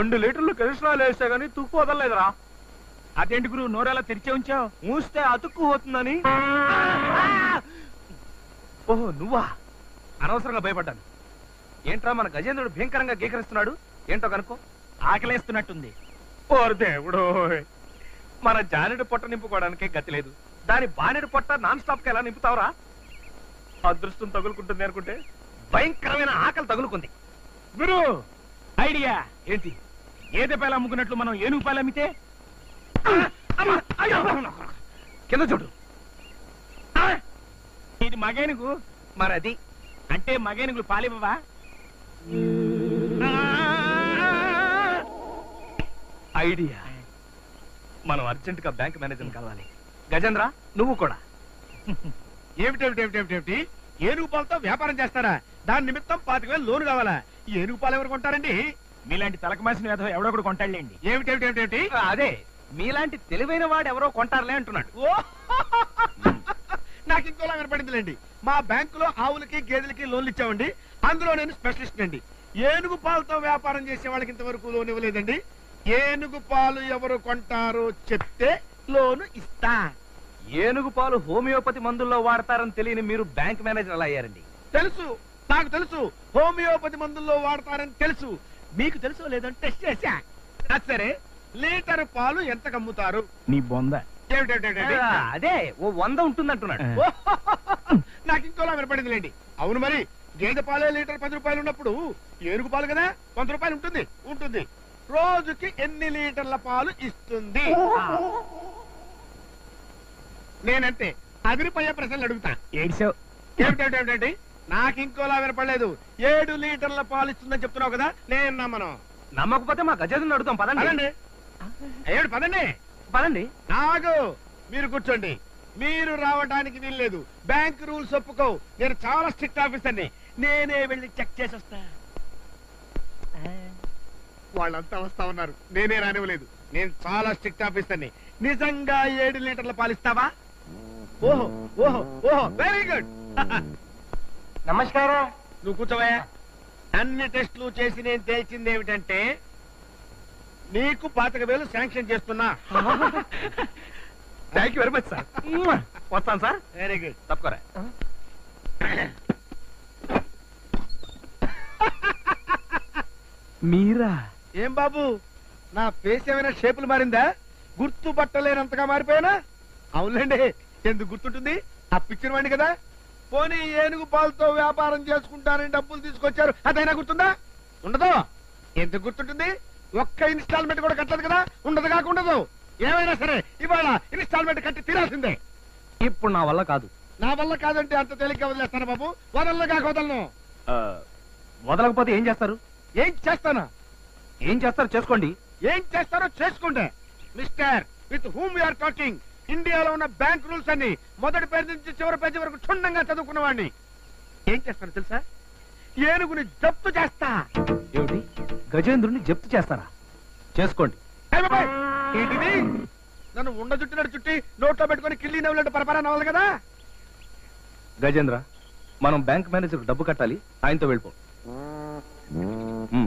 రెండు లీటర్లు కృష్ణాలు వేసా గానీ తుక్కు వదలలేదురా అదేంటి గురు నోరేలా తెరిచే ఉంచావు మూస్తే అతుక్కు పోతుందని ఓహో నువ్వా అనవసరంగా భయపడ్డాను ఏంట్రా మన గజేంద్రుడు భయంకరంగా గీకరిస్తున్నాడు ఏంటో కనుక్కో ఆకలేస్తున్నట్టుంది ఓర్ దేవుడు మన జానెడు పొట్ట నింపుకోవడానికే గతి లేదు దాని బానెడు పొట్ట నాన్ స్టాప్ గా ఎలా నింపుతావురా అదృష్టం తగులుకుంటుంది అనుకుంటే భయంకరమైన ఆకలి తగులుకుంది గురు ఐడియా ఏంటి ఏదే పాలు అమ్ముకున్నట్లు మనం ఏనుగు పాలు అమ్మితే అమ్మా! అయ్యో! కింద చూడు ఇది మగేనుగు మరి అది అంటే మగేనుగులు పాలివ్వవా ఐడియా మనం అర్జెంట్ గా బ్యాంక్ మేనేజర్ కలవాలి గజేంద్ర నువ్వు కూడా ఏమిటేమిటేమిటేమిటి ఏనుగు పాలతో వ్యాపారం చేస్తారా దాని నిమిత్తం పాతిక వేలు లోను కావాలా ఈ ఏనుగు పాలు ఎవరు కొంటారండి మీలాంటి తలకమాసిన వేధం ఎవడో కూడా కొంటాడులేండి ఏమిటేమిటేమిటి అదే మీలాంటి తెలివైన వాడు ఎవరో కొంటారులే అంటున్నాడు ఓ నాకు ఇంకోలా కనపడిందిలేండి మా బ్యాంకులో ఆవులకి గేదెలకి లోన్లు ఇచ్చామండి అందులో నేను స్పెషలిస్ట్ అండి ఏనుగు పాలతో వ్యాపారం చేసే వాళ్ళకి ఇంతవరకు లోన్ ఇవ్వలేదండి ఏనుగు పాలు ఎవరు కొంటారో చెప్తే లోను ఇస్తా ఏనుగు పాలు హోమియోపతి మందుల్లో వాడతారని తెలియని మీరు బ్యాంక్ మేనేజర్ అలా అయ్యారండి తెలుసు నాకు తెలుసు హోమియోపతి మందుల్లో వాడతారని తెలుసు మీకు తెలుసో లేదని టెస్ట్ చేశా అది సరే లీటర్ పాలు ఎంత కమ్ముతారు నీ బొంద ఏమిటేమిటేమిటి? ఆ, అదే ఓ వంద ఉంటుందంటున్నాడు ఓ, నాకు ఇంకోలా వినపడిందిలేండి అవును మరి గేదె పాలే లీటర్ పది రూపాయలు ఉన్నప్పుడు ఏనుగు పాలు కదా వంద రూపాయలు ఉంటుంది ఉంటుంది రోజుకి ఎన్ని లీటర్ల పాలు ఇస్తుంది నేనంతే అదిరిపోయే ప్రశ్నలు అడుగుతా ఏడిసావు ఏమిటేమిటేమిటండి నాకు ఇంకోలా వినపడలేదు ఏడు లీటర్ల పాలు ఇస్తుందని చెప్తున్నావు కదా నేను నమ్మను నమ్మకపోతే మా గజేంద్రుని అడుగుతాం పదండి పదండి ఏడు పదండి పదండి నాగు మీరు కూర్చోండి మీరు రావడానికి వీల్లేదు బ్యాంక్ రూల్స్ ఒప్పుకో నేను చాలా స్ట్రిక్ట్ ఆఫీసర్ని నేనే వెళ్ళి చెక్ చేసి వస్తా వాళ్ళంతా వస్తా ఉన్నారు నేనే రానివ్వలేదు నేను చాలా స్ట్రిక్ట్ ఆఫీసర్ని నిజంగా ఏడు లీటర్ల పాలిస్తావా ఓహో ఓహో ఓహో వెరీ గుడ్ నమస్కారం నువ్వు కూర్చోవా అన్ని టెస్టులు చేసి నేను తేల్చింది ఏమిటంటే నీకు పాతిక వేలు శాంక్షన్ చేస్తున్నా thank you very much sir వస్తాను సార్ వెరీ గుడ్ తప్పుకోరా మీరా ఏం బాబు నా ఫేస్ ఏమైనా షేపులు మారిందా గుర్తు పట్టలేనంతగా మారిపోయానా అవునులేండి ఎందుకు గుర్తుంటుంది ఆ పిక్చర్ వాడిని కదా పోనీ ఏనుగు పాలతో వ్యాపారం చేసుకుంటానని డబ్బులు తీసుకొచ్చారు అదైనా గుర్తుందా ఉండదు ఎందుకు గుర్తుంటుంది ఒక్క ఇన్స్టాల్మెంట్ కూడా కట్టలేదు కదా ఉండదు కాకుండదు ఏమైనా సరే ఇవాళ ఇన్స్టాల్మెంట్ కట్టి తీరాల్సిందే ఇప్పుడు నా వల్ల కాదు నా వల్ల కాదంటే అంత తేలిక వదిలేస్తాను బాబు వదలను కాక వదలను ఆ, వదలకపోతే ఏం చేస్తారు ఏం చేస్తానా ఏం చేస్తారు చేసుకోండి ఏం చేస్తారో చేసుకుంటే mister with whom you are talking ఇండియాలో ఉన్న బ్యాంక్ రూల్స్ అన్ని మొదటి పేరు నుంచి చివరి పేజీ వరకు క్షుణ్ణంగా చదువుకున్నవాడిని ఏం చేస్తాను తెలుసా ఏనుగుని జప్తు చేస్తా ఏమిటి గజేంద్రుని జప్తు చేస్తారా చేసుకోండి ఏయ్ బాబాయ్, ఏంటిది నన్ను ఉండ చుట్టినట్టు చుట్టి నోట్లో పెట్టుకొని కిళ్ళి నవ్వులంటే పరపరా నవ్వాలి కదా గజేంద్ర మనం బ్యాంక్ మేనేజర్ డబ్బు కట్టాలి ఆయనతో వెళ్ళిపో మ్మ్.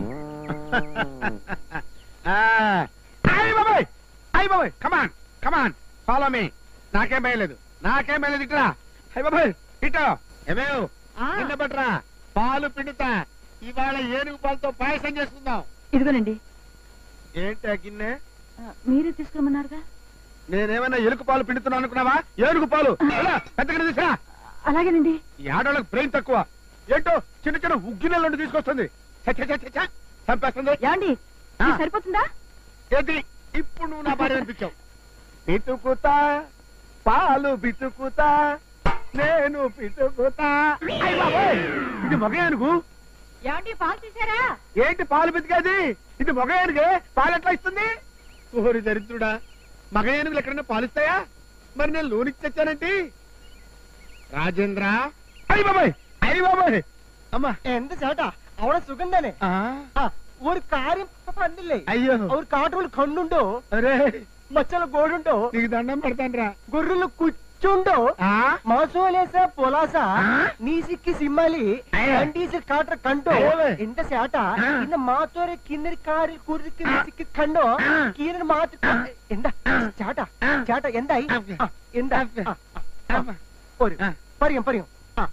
ఆ, అయ్ బాబాయ్ అయ్ బాబాయ్ కమాన్ కమాన్ ఫాలో మీ నాకేం భయలేదు నాకేం భయలేదు ఇట్రా అయ్ బాబాయ్ ఇటో ఏమేవ్ నిన్న బట్రా పాలు పిండుతా ఇవాళ ఏనుగు పాలతో పాయసం చేసుకుందాం ఇదిగోనండి ఏంటి ఆ గిన్నె ఆ, మీరే తీసుకురమ్మన్నారుగా నేనేమైనా ఎలుక పాలు పిండుతున్నాను అనుకున్నావా ఏనుగు పాలు ఎలా? పెద్ద గిన్నె తీసురా అలాగేనండి ఈ ఆడవాళ్ళకి బ్రెయిన్ తక్కువ ఏంటో చిన్న చిన్న ఉగ్గినెల నుండి తీసుకొస్తుంది ఛ, ఛ, ఛ, ఛ, ఛ. చంపేస్తుంది ఏమండి ఆ. ఇది సరిపోతుందా ఏంటి ఇప్పుడు నువ్వు నా భార్య అనిపించావు పితుకుతా పాలు పితుకుతా నేను పితుకుతా అయ్ బాబోయ్, ఇది మగ ఏనుగు ఏమండి పాలు తీసారా ఏంటి పాలు పితికేది ఇది మగ ఏనుగే పాలు ఎట్లా ఇస్తుంది ఓరి దరిద్రుడా మగ ఏనుగులు ఎక్కడైనా పాలిస్తాయా మరి నేను లోన్ ఇచ్చానంటి రాజేంద్ర అయ్యి బాబాయ్ అయ్యి బాబాయ్ అమ్మా എന്ത് ചേട്ടാ അവിടെ സുഖം തന്നെ ఆ, ആ, ഒരു കാര്യം പണ്ടില്ലേ అయ్యో ഒരു കാട്ടുകൾ കണ്ണുണ്ടോ అరే మచ్చల గోడుండో నీకు దండం పెడతాను రా గొర్రెలు కుచ్చ ಚುಂಡು ఆ? మోసోలేస పొలాస నీసిక్కి సిమ్మలి అయ్యో. కండీసి కాటర్ కంటో అయ్యోవే. ఎంత సేట ఆ. ఇన్న మాతోరే కిందరి కారి కురికి మిసిక్కి కండో ఆ. కీన మాత ఎంత ചേട്ട ആ. ചേട്ട എന്തായി അതെ. ആ, എന്താ അതെ. ആ, ആ, ആ. പോരും ആ. പറയും പറയും ആ.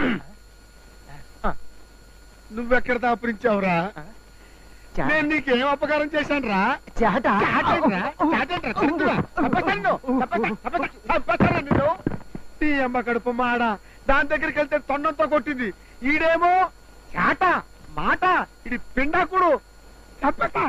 ఆ, నువ్వెక్కడ దాపురించావురా ചേട്ട. నేను నీకేం అపకారం చేశాను రా ചേട്ട నీ అమ్మ కడుపు మాడ దాని దగ్గరికి వెళ్తే తొండంతో కొట్టింది ఈడేమో చాట మాట ఇది పిండాకుడు తప్పక